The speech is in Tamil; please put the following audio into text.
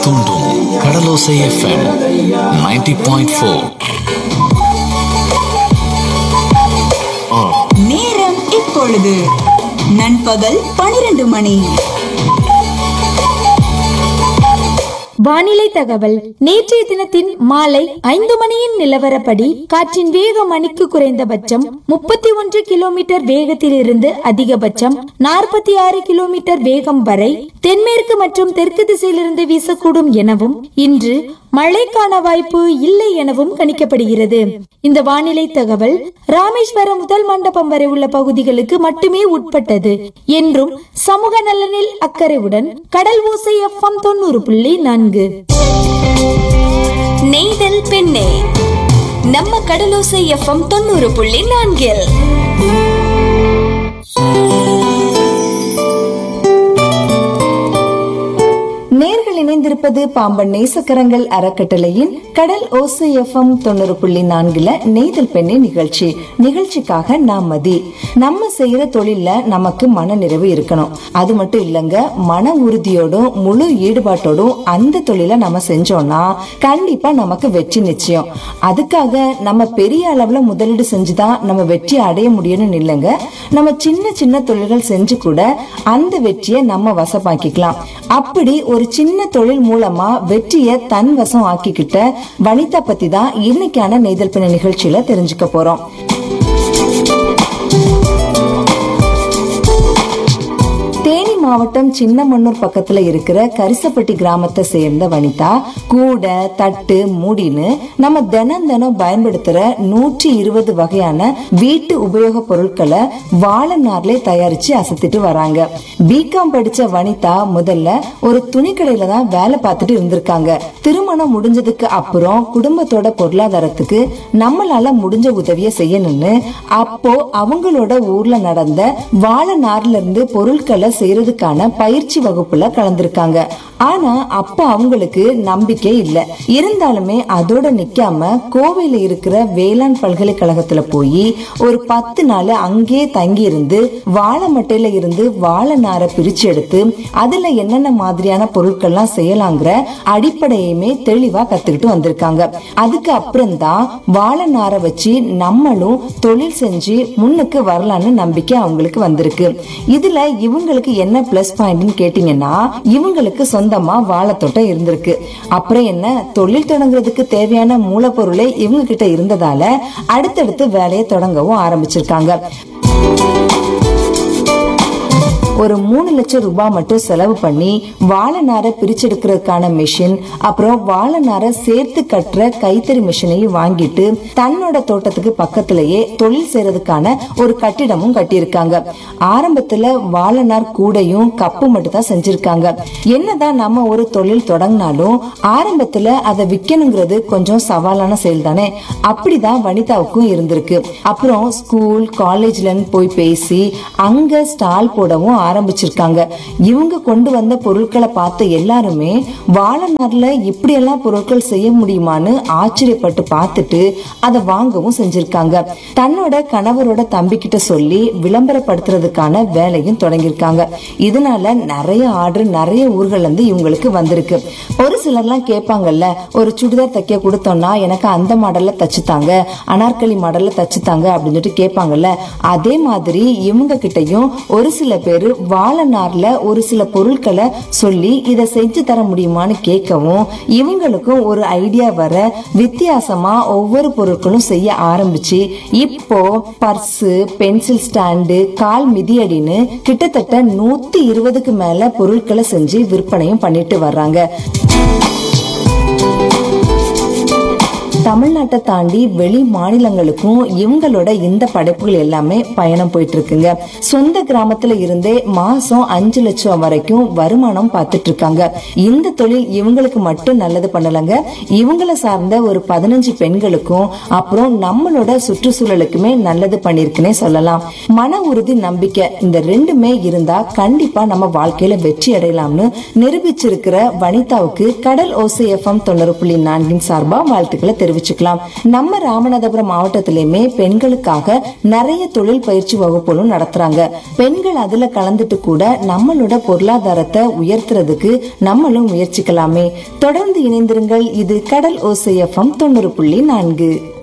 தூண்டும் கடலோசை எஃப்எம் 90.4 பாயிண்ட் ஃபோர் நேரம் இப்பொழுது நண்பகல் பனிரெண்டு மணி வானிலை தகவல் நேற்றைய தினத்தின் மாலை ஐந்து மணியின் நிலவரப்படி காற்றின் வேக மணிக்கு குறைந்தபட்சம் முப்பத்தி ஒன்று கிலோமீட்டர் வேகத்தில் இருந்து அதிகபட்சம் நாற்பத்தி ஆறு கிலோமீட்டர் வேகம் வரை தென்மேற்கு மற்றும் தெற்கு திசையிலிருந்து வீசக்கூடும் எனவும் இன்று மழைக்கான வாய்ப்பு இல்லை எனவும் கணிக்கப்படுகிறது இந்த வானிலை தகவல் ராமேஸ்வரம் முதல் மண்டபம் வரை உள்ள பகுதிகளுக்கு மட்டுமே உட்பட்டது என்றும் சமூக நலனில் அக்கறையுடன் கடல் ஓசை எஃப்எம் தொண்ணூறு புள்ளி நான்கு நெய்தல் பெண்ணே நம்ம கடலோசை எஃப்எம் தொண்ணூறு புள்ளி நான்கில் நேர்கள் இணைந்திருப்பது பாம்பன் நேசக்கரங்கள் அறக்கட்டளையின் கடல் ஓசை எஃப்எம் தொண்ணூறு புள்ளி நான்குல நெய்தல் பெண்ணை நிகழ்ச்சி நிகழ்ச்சிக்காக நான் மதி நம்ம செய்யற தொழில்ல நமக்கு மன நிறைவு இருக்கணும் அது மட்டும் இல்லங்க மன உறுதியோடும் முழு ஈடுபாட்டோடும் அந்த தொழிலை நம்ம செஞ்சோம்னா கண்டிப்பா நமக்கு வெற்றி நிச்சயம் அதுக்காக நம்ம பெரிய அளவுல முதலீடு செஞ்சுதான் நம்ம வெற்றி அடைய முடியும்னு இல்லைங்க நம்ம சின்ன சின்ன தொழில்கள் செஞ்சு கூட அந்த வெற்றியை நம்ம வசப்பாக்கிக்கலாம் அப்படி ஒரு சின்ன தொழில் மூலமா வெற்றியை தன் வசம் ஆக்கிக்கிட்ட வனிதா பத்தி தான் இன்னைக்கான நெய்தல் பிணை நிகழ்ச்சியில தெரிஞ்சுக்க போறோம் தேனி மாவட்டம் சின்னமன்னூர் பக்கத்துல இருக்கிற கரிசப்பட்டி கிராமத்தை சேர்ந்த வனிதா கூடை தட்டு மூடின்னு நம்ம தினம் தினம் பயன்படுத்துற நூற்றி இருபது வகையான வீட்டு உபயோக பொருட்களை வாழை நார்லே தயாரிச்சு அசத்திட்டு வராங்க பிகாம் படிச்ச வனிதா முதல்ல ஒரு துணி கடையில தான் வேலை பார்த்துட்டு இருந்திருக்காங்க திருமணம் முடிஞ்சதுக்கு அப்புறம் குடும்பத்தோட பொருளாதாரத்துக்கு நம்மளால முடிஞ்ச உதவியை செய்யணும்னு அப்போ அவங்களோட ஊர்ல நடந்த வாழை நார்ல இருந்து பொருட்களை செய்யறதுக்கான பயிற்சி வகுப்புல கலந்திருக்காங்க ஆனா அப்ப அவங்களுக்கு நம்பிக்கை இல்ல இருந்தாலுமே அதோட நிக்காம கோவையில இருக்கிற வேளாண் பல்கலைக்கழகத்துல போய் ஒரு பத்து நாள் அங்கேயே தங்கி இருந்து வாழை மட்டையில இருந்து வாழை நாரை பிரிச்சு எடுத்து அதுல என்னென்ன மாதிரியான பொருட்கள்லாம் செய்யலாங்கிற அடிப்படையுமே தெளிவா கத்துக்கிட்டு வந்திருக்காங்க அதுக்கு அப்புறம் தான் வாழை நாரை வச்சு நம்மளும் தொழில் செஞ்சு முன்னுக்கு வரலான்னு நம்பிக்கை அவங்களுக்கு வந்திருக்கு இதுல இவங்களுக்கு என்ன பிளஸ் பாயிண்ட்னு கேட்டீங்கன்னா இவங்களுக்கு சொந்தமா வாழைத்தோட்டம் இருந்திருக்கு அப்புறம் என்ன தொழில் தொடங்குறதுக்கு தேவையான மூலப்பொருளே இவங்க கிட்ட இருந்ததால அடுத்தடுத்து வேலையை தொடங்கவும் ஆரம்பிச்சிருக்காங்க ஒரு மூணு லட்சம் ரூபாய் மட்டும் செலவு பண்ணி வாழை நாரை பிரிச்செடுக்கிறதுக்கான மிஷின் அப்புறம் வாழை நாரை சேர்த்து கட்டுற கைத்தறி மிஷினையும் வாங்கிட்டு தன்னோட தோட்டத்துக்கு பக்கத்திலேயே தொழில் செய்யறதுக்கான ஒரு கட்டிடமும் கட்டியிருக்காங்க ஆரம்பத்துல வாழை நார் கூடையும் கப்பு மட்டும் தான் செஞ்சிருக்காங்க என்னதான் நம்ம ஒரு தொழில் தொடங்கினாலும் ஆரம்பத்துல அதை விற்கணுங்கிறது கொஞ்சம் சவாலான செயல் தானே அப்படிதான் வனிதாவுக்கும் இருந்திருக்கு அப்புறம் ஸ்கூல் காலேஜ்லன்னு போய் பேசி அங்க ஸ்டால் போடவும் ஆரம்பிச்சிருக்காங்க இவங்க கொண்டு வந்த பொருட்களை பார்த்த எல்லாருமே வாழை நார்ல இப்படியெல்லாம் பொருட்கள் செய்ய முடியுமான்னு ஆச்சரியப்பட்டு பார்த்துட்டு அதை வாங்கவும் செஞ்சிருக்காங்க தன்னோட கணவரோட தம்பி கிட்ட சொல்லி விளம்பரப்படுத்துறதுக்கான வேலையும் தொடங்கியிருக்காங்க இதனால நிறைய ஆர்டர் நிறைய ஊர்கள்ல இருந்து இவங்களுக்கு வந்திருக்கு ஒரு சிலர்லாம் கேட்பாங்கல்ல ஒரு சுடிதார் தைக்க கொடுத்தோம்னா எனக்கு அந்த மாடல்ல தச்சுத்தாங்க அனார்கலி மாடல்ல தச்சுத்தாங்க அப்படின்னு சொல்லிட்டு கேட்பாங்கல்ல அதே மாதிரி இவங்க கிட்டயும் ஒரு சில பேரு வாழை நார்ல ஒரு சில பொருட்களை சொல்லி இதை செஞ்சு தர முடியுமான்னு கேட்கவும் இவங்களுக்கும் ஒரு ஐடியா வர வித்தியாசமா ஒவ்வொரு பொருட்களும் செய்ய ஆரம்பிச்சு இப்போ பர்ஸு பென்சில் ஸ்டாண்டு கால் மிதியடின்னு கிட்டத்தட்ட நூத்தி இருபதுக்கு மேல பொருட்களை செஞ்சு விற்பனையும் பண்ணிட்டு வர்றாங்க தமிழ்நாட்டை தாண்டி வெளி மாநிலங்களுக்கும் இவங்களோட இந்த படைப்புகள் எல்லாமே பயணம் போயிட்டு இருக்குங்க சொந்த கிராமத்துல இருந்தே மாசம் அஞ்சு லட்சம் வரைக்கும் வருமானம் பார்த்துட்டு இருக்காங்க இந்த தொழில் இவங்களுக்கு மட்டும் நல்லது பண்ணலங்க இவங்கள சார்ந்த ஒரு பதினஞ்சு பெண்களுக்கும் அப்புறம் நம்மளோட சுற்றுச்சூழலுக்குமே நல்லது பண்ணிருக்குன்னே சொல்லலாம் மன உறுதி நம்பிக்கை இந்த ரெண்டுமே இருந்தா கண்டிப்பா நம்ம வாழ்க்கையில வெற்றி அடையலாம்னு நிரூபிச்சிருக்கிற வனிதாவுக்கு கடல் ஓசை எஃப்எம் தொண்ணூறு புள்ளி நான்கின் சார்பா வாழ்த்துக்களை தெரிவித்துக் தெரிவிச்சுக்கலாம் நம்ம ராமநாதபுரம் மாவட்டத்திலயுமே பெண்களுக்காக நிறைய தொழில் பயிற்சி வகுப்புகளும் நடத்துறாங்க பெண்கள் அதுல கலந்துட்டு கூட நம்மளோட பொருளாதாரத்தை உயர்த்துறதுக்கு நம்மளும் முயற்சிக்கலாமே தொடர்ந்து இணைந்திருங்கள் இது கடல் ஓசையஃபம் தொண்ணூறு புள்ளி நான்கு